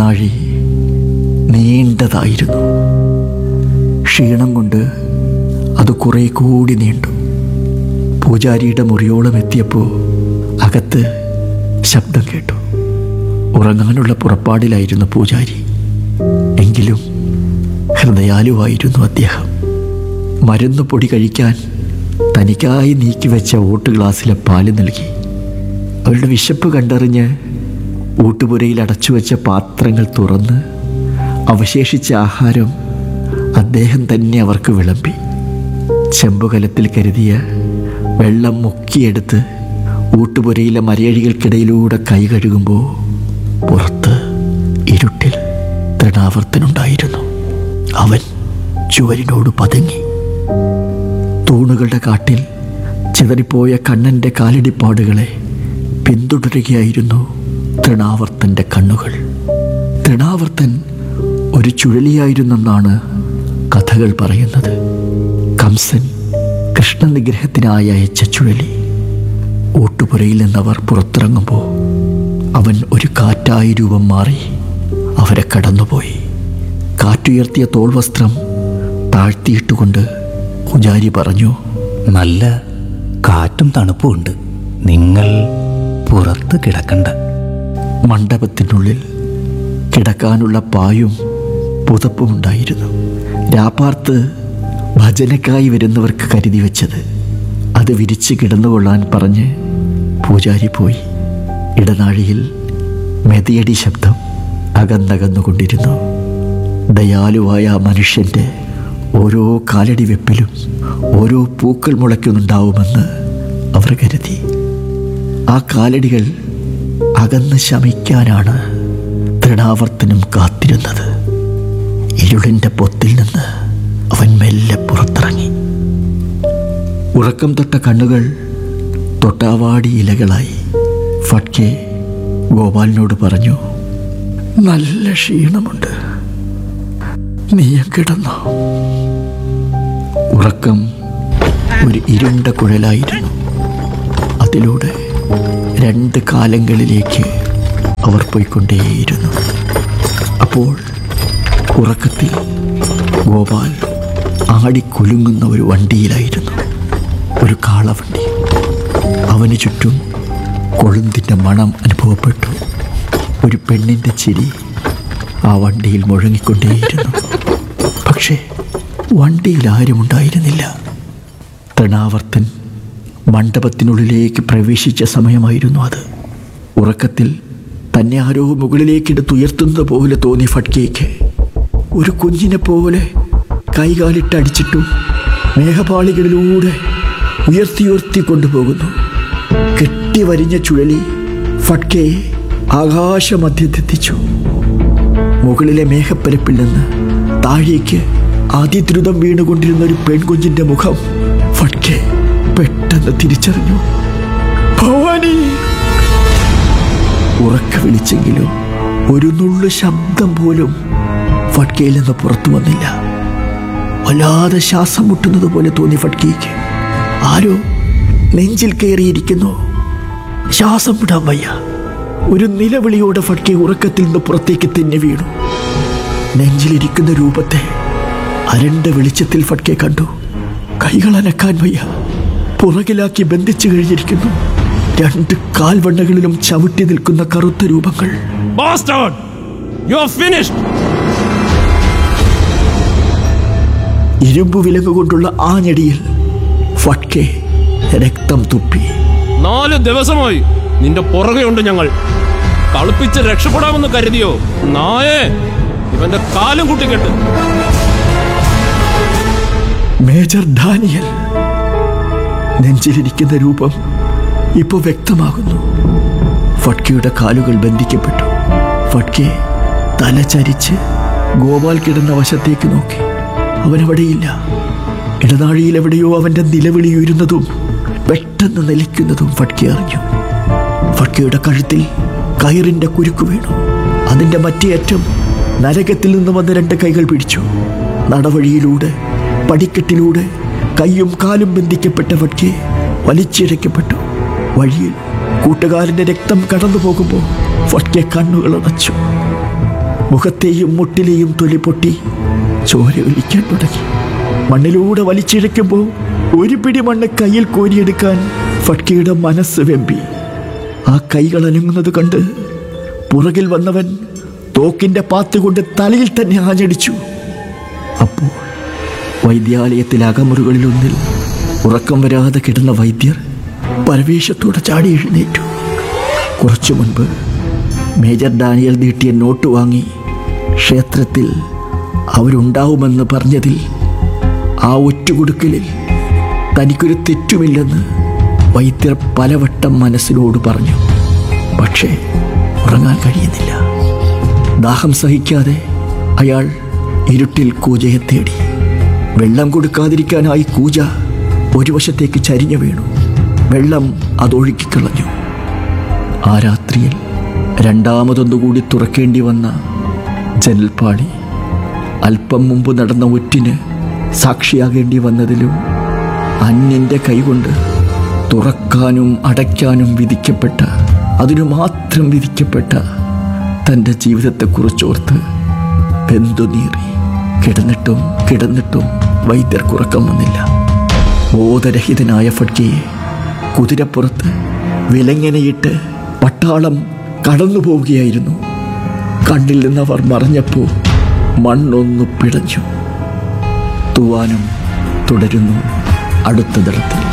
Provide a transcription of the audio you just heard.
ഇടനാഴി നീണ്ടതായിരുന്നു ക്ഷീണം കൊണ്ട് അത് കുറെ കൂടി നീണ്ടു പൂജാരിയുടെ മുറിയോളം എത്തിയപ്പോൾ അകത്ത് ശബ്ദം കേട്ടു ഉറങ്ങാനുള്ള പുറപ്പാടിലായിരുന്നു പൂജാരി എങ്കിലും ഹൃദയാലുവായിരുന്നു അദ്ദേഹം മരുന്ന് പൊടി കഴിക്കാൻ തനിക്കായി നീക്കിവെച്ച ഓട്ട് ഗ്ലാസ്സിലെ പാല് നൽകി അവരുടെ വിശപ്പ് കണ്ടറിഞ്ഞ് ഊട്ടുപുരയിൽ അടച്ചുവെച്ച പാത്രങ്ങൾ തുറന്ന് അവശേഷിച്ച ആഹാരം അദ്ദേഹം തന്നെ അവർക്ക് വിളമ്പി ചെമ്പുകലത്തിൽ കരുതിയ വെള്ളം മുക്കിയെടുത്ത് ഊട്ടുപുരയിലെ മരയഴികൾക്കിടയിലൂടെ കൈ കഴുകുമ്പോൾ പുറത്ത് ഇരുട്ടിൽ തൃണാവർത്തനുണ്ടായിരുന്നു അവൻ ചുവരിനോട് പതുങ്ങി തൂണുകളുടെ കാട്ടിൽ ചിതറിപ്പോയ കണ്ണൻ്റെ കാലടിപ്പാടുകളെ പിന്തുടരുകയായിരുന്നു തൃണാവർത്തൻ്റെ കണ്ണുകൾ തൃണാവർത്തൻ ഒരു ചുഴലിയായിരുന്നെന്നാണ് കഥകൾ പറയുന്നത് കംസൻ കൃഷ്ണനിഗ്രഹത്തിനായി അയച്ച ചുഴലി ഊട്ടുപുരയിൽ നിന്നവർ പുറത്തിറങ്ങുമ്പോൾ അവൻ ഒരു കാറ്റായി രൂപം മാറി അവരെ കടന്നുപോയി കാറ്റുയർത്തിയ തോൾവസ്ത്രം താഴ്ത്തിയിട്ടുകൊണ്ട് പൂജാരി പറഞ്ഞു നല്ല കാറ്റും തണുപ്പും ഉണ്ട് നിങ്ങൾ പുറത്ത് കിടക്കണ്ട മണ്ഡപത്തിനുള്ളിൽ കിടക്കാനുള്ള പായും പുതപ്പുമുണ്ടായിരുന്നു രാപ്പാർത്ത് ഭജനക്കായി വരുന്നവർക്ക് കരുതി വെച്ചത് അത് വിരിച്ച് കിടന്നുകൊള്ളാൻ പറഞ്ഞ് പൂജാരി പോയി ഇടനാഴിയിൽ മെതിയടി ശബ്ദം അകന്നകന്നുകൊണ്ടിരുന്നു ദയാലുവായ ആ മനുഷ്യൻ്റെ ഓരോ കാലടി വെപ്പിലും ഓരോ പൂക്കൾ മുളയ്ക്കുന്നുണ്ടാവുമെന്ന് അവർ കരുതി ആ കാലടികൾ അകന്ന് ശമിക്കാനാണ് തൃണാവർത്തനം കാത്തിരുന്നത് ഇരുളിൻ്റെ പൊത്തിൽ നിന്ന് അവൻ മെല്ലെ പുറത്തിറങ്ങി ഉറക്കം തൊട്ട കണ്ണുകൾ തൊട്ടാവാടി ഇലകളായി ഫട്കെ ഗോപാലിനോട് പറഞ്ഞു നല്ല ക്ഷീണമുണ്ട് നീയും കിടന്നോ ഉറക്കം ഒരു ഇരുണ്ട കുഴലായിരുന്നു അതിലൂടെ രണ്ട് കാലങ്ങളിലേക്ക് അവർ പോയിക്കൊണ്ടേയിരുന്നു അപ്പോൾ ഉറക്കത്തിൽ ഗോപാൽ ആടിക്കുലുങ്ങുന്ന ഒരു വണ്ടിയിലായിരുന്നു ഒരു കാളവണ്ടി അവന് ചുറ്റും കൊളുന്തിൻ്റെ മണം അനുഭവപ്പെട്ടു ഒരു പെണ്ണിൻ്റെ ചിരി ആ വണ്ടിയിൽ മുഴങ്ങിക്കൊണ്ടേയിരുന്നു പക്ഷേ വണ്ടിയിൽ ആരുമുണ്ടായിരുന്നില്ല തൃണാവർത്തൻ മണ്ഡപത്തിനുള്ളിലേക്ക് പ്രവേശിച്ച സമയമായിരുന്നു അത് ഉറക്കത്തിൽ തന്നെ ആരോ മുകളിലേക്കെടുത്തുയർത്തുന്നത് പോലെ തോന്നി ഫട്കയ്ക്ക് ഒരു കുഞ്ഞിനെ പോലെ കൈകാലിട്ടടിച്ചിട്ടും മേഘപാളികളിലൂടെ ഉയർത്തി ഉയർത്തി കൊണ്ടുപോകുന്നു കെട്ടി വരിഞ്ഞ ചുഴലി ഫട്കയെ ആകാശമധ്യത്തെത്തിച്ചു മുകളിലെ മേഘപ്പരപ്പിൽ നിന്ന് താഴേക്ക് അതിദ്രുതം വീണുകൊണ്ടിരുന്ന ഒരു പെൺകുഞ്ഞിന്റെ മുഖം ഫട്കെ പെട്ടെന്ന് തിരിച്ചറിഞ്ഞു ഭവാനി ഉറക്ക വിളിച്ചെങ്കിലും ഒരു നുള്ളു ശബ്ദം പോലും ഫട്കയിൽ നിന്ന് പുറത്തു വന്നില്ല വല്ലാതെ ശ്വാസം മുട്ടുന്നത് പോലെ തോന്നി ഫട്കയ്ക്ക് ആരോ നെഞ്ചിൽ കയറിയിരിക്കുന്നു ശ്വാസം വിടാൻ വയ്യ ഒരു നിലവിളിയോടെ ഫട്കെ ഉറക്കത്തിൽ നിന്ന് പുറത്തേക്ക് തന്നെ വീണു നെഞ്ചിലിരിക്കുന്ന രൂപത്തെ അരണ്ട വെളിച്ചത്തിൽ ഫട്കെ കണ്ടു കൈകൾ അനക്കാൻ വയ്യ പുറകിലാക്കി ബന്ധിച്ചു കഴിഞ്ഞിരിക്കുന്നു രണ്ട് കാൽവണ്ണകളിലും ചവിട്ടി നിൽക്കുന്ന കറുത്ത രൂപങ്ങൾ Bastard! You are finished! ഇരുമ്പു വിലങ്ങുകൊണ്ടുള്ള ആ ഞെടിയിൽ ഫട്കെ രക്തം തുപ്പി നാല് ദിവസമായി നിന്റെ പുറകെയുണ്ട് ഞങ്ങൾ കളിപ്പിച്ച് രക്ഷപ്പെടാമെന്ന് കരുതിയോ നായേ ഇവന്റെ കാലും കൂട്ടിക്കെട്ട് മേജർ ഡാനിയൽ നെഞ്ചിലിരിക്കുന്ന രൂപം ഇപ്പൊ വ്യക്തമാകുന്നു ഫട്കയുടെ കാലുകൾ ബന്ധിക്കപ്പെട്ടു ഫട്കെ തല ചരിച്ച് ഗോപാൽ കിടന്ന വശത്തേക്ക് നോക്കി അവനവിടെയില്ല ഇടനാഴിയിൽ എവിടെയോ അവന്റെ നിലവിളി ഉയരുന്നതും പെട്ടെന്ന് നിലയ്ക്കുന്നതും ഫട്കെ അറിഞ്ഞു ഫട്കയുടെ കഴുത്തിൽ കയറിന്റെ കുരുക്ക് വീണു അതിന്റെ മറ്റേ അറ്റം നരകത്തിൽ നിന്ന് വന്ന രണ്ട് കൈകൾ പിടിച്ചു നടവഴിയിലൂടെ പടിക്കെട്ടിലൂടെ കൈയും കാലും ബന്ധിക്കപ്പെട്ട ഫട്കെ വലിച്ചിഴക്കപ്പെട്ടു വഴിയിൽ കൂട്ടുകാരന്റെ രക്തം കടന്നു പോകുമ്പോൾ ഫട്കെ കണ്ണുകൾ അടച്ചു മുഖത്തെയും മുട്ടിലെയും തൊലി പൊട്ടി ചോര ഒലിക്കാൻ തുടങ്ങി മണ്ണിലൂടെ വലിച്ചിഴയ്ക്കുമ്പോൾ ഒരു പിടി മണ്ണ് കയ്യിൽ കോരിയെടുക്കാൻ ഫട്കയുടെ മനസ്സ് വെമ്പി ആ കൈകൾ അനങ്ങുന്നത് കണ്ട് പുറകിൽ വന്നവൻ തോക്കിന്റെ പാത്ത് കൊണ്ട് തലയിൽ തന്നെ ആഞ്ഞടിച്ചു അപ്പോൾ വൈദ്യാലയത്തിലെ അകമുറികളിലൊന്നിൽ ഉറക്കം വരാതെ കിടന്ന വൈദ്യർ പരവേശത്തോടെ ചാടി എഴുന്നേറ്റു കുറച്ചു മുൻപ് മേജർ ഡാനിയൽ നീട്ടിയ നോട്ട് വാങ്ങി ക്ഷേത്രത്തിൽ അവരുണ്ടാവുമെന്ന് പറഞ്ഞതിൽ ആ ഒറ്റുകൊടുക്കലിൽ തനിക്കൊരു തെറ്റുമില്ലെന്ന് വൈദ്യർ പലവട്ടം മനസ്സിനോട് പറഞ്ഞു പക്ഷേ ഉറങ്ങാൻ കഴിയുന്നില്ല ദാഹം സഹിക്കാതെ അയാൾ ഇരുട്ടിൽ കൂജയെ തേടി വെള്ളം കൊടുക്കാതിരിക്കാനായി കൂജ ഒരു വശത്തേക്ക് ചരിഞ്ഞു വീണു വെള്ളം അതൊഴുക്കിക്കളഞ്ഞു ആ രാത്രിയിൽ രണ്ടാമതൊന്നുകൂടി തുറക്കേണ്ടി വന്ന ജനൽപ്പാളി അല്പം മുമ്പ് നടന്ന ഒറ്റിന് സാക്ഷിയാകേണ്ടി വന്നതിലും അന്യന്റെ കൈകൊണ്ട് തുറക്കാനും അടയ്ക്കാനും വിധിക്കപ്പെട്ട അതിനു മാത്രം വിധിക്കപ്പെട്ട തൻ്റെ ജീവിതത്തെക്കുറിച്ചോർത്ത് ബന്ധുനീറി കിടന്നിട്ടും കിടന്നിട്ടും വൈദ്യർക്കുറക്കം വന്നില്ല ബോധരഹിതനായ ഫഡ്ജിയെ കുതിരപ്പുറത്ത് വിലങ്ങനെയിട്ട് പട്ടാളം കടന്നു പോവുകയായിരുന്നു കണ്ണിൽ നിന്നവർ മറഞ്ഞപ്പോൾ മണ്ണൊന്നു പിടഞ്ഞു തൂവാനം തുടരുന്നു അടുത്ത ദളത്തിൽ